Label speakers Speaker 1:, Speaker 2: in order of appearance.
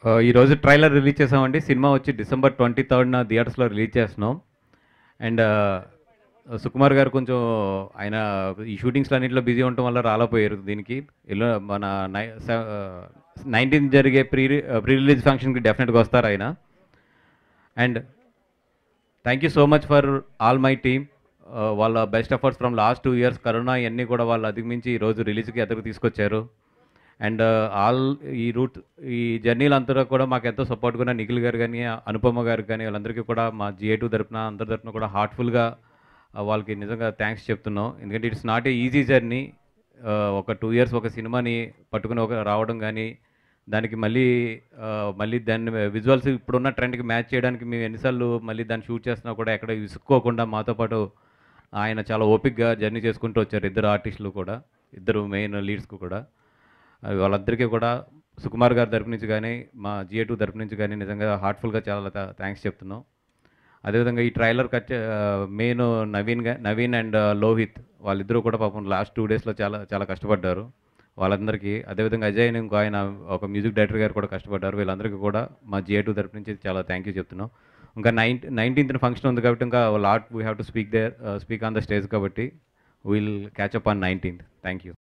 Speaker 1: ఆ, ఈరోజు trailer release చేసామండి సినిమా వచ్చి డిసెంబర్ ట్వంటీ థర్డ్న థియేటర్స్లో రిలీజ్ చేస్తున్నాం అండ్ సుకుమార్ గారు కొంచెం ఆయన ఈ షూటింగ్స్ అన్నింటిలో బిజీ ఉండటం వల్ల రాలేకపోయారు దీనికి ఎల్లో మన నై నైన్టీన్త్ జరిగే ప్రీ ప్రీ రిలీజ్ ఫంక్షన్కి డెఫినెట్గా వస్తారు ఆయన and thank you so much for all my team వాళ్ళ best efforts from last two years corona ఇవన్నీ కూడా వాళ్ళు అధిగమించి ఈరోజు రిలీజ్కి ఎదురు తీసుకొచ్చారు అండ్ ఆల్ ఈ రూట్ ఈ జర్నీలు అంతా కూడా మాకు ఎంతో సపోర్ట్గా ఉన్న నిఖిల్ గారు కానీ అనుపమ గారు కానీ వాళ్ళందరికీ కూడా మా జిఏ టూ తరపున అందరి తరపున కూడా హార్ట్ఫుల్గా వాళ్ళకి నిజంగా థ్యాంక్స్ చెప్తున్నాం ఎందుకంటే it's not a easy journey ఒక టూ ఇయర్స్ ఒక సినిమాని పట్టుకుని ఒక రావడం కానీ దానికి మళ్ళీ ఆ, మళ్ళీ దాన్ని విజువల్స్ ఇప్పుడున్న ట్రెండ్కి మ్యాచ్ చేయడానికి మేము ఎన్నిసార్లు మళ్ళీ దాన్ని షూట్ చేస్తున్నా కూడా ఎక్కడ విసుక్కోకుండా మాతో పాటు ఆయన చాలా ఓపిక్గా జర్నీ చేసుకుంటూ వచ్చారు ఇద్దరు ఆర్టిస్టులు కూడా ఇద్దరు మెయిన్ లీడ్స్కు కూడా అది వాళ్ళందరికీ కూడా సుకుమార్ గారి తరపు నుంచి కానీ మా జిఏ టూ తరపు నుంచి కానీ నిజంగా హార్ట్ఫుల్గా చాలా థ్యాంక్స్ చెప్తున్నాం అదేవిధంగా ఈ ట్రైలర్ కట్ మెయిన్ నవీన్ గా నవీన్ అండ్ లోహిత్ వాళ్ళిద్దరూ కూడా పాపం లాస్ట్ టూ డేస్లో చాలా చాలా కష్టపడ్డారు వాళ్ళందరికీ అదేవిధంగా అజయ్ అని ఇంకో ఆయన ఒక మ్యూజిక్ డైరెక్టర్ గారు కూడా కష్టపడ్డారు వీళ్ళందరికీ కూడా మా జిఏ టూ తరపు నుంచి చాలా థ్యాంక్ యూ చెప్తున్నాం ఇంకా నైన్ నైన్టీన్త్ ఫంక్షన్ ఉంది కాబట్టి ఇంకా lot we have to speak there speak on the stage కాబట్టి will catch up on nineteenth thank you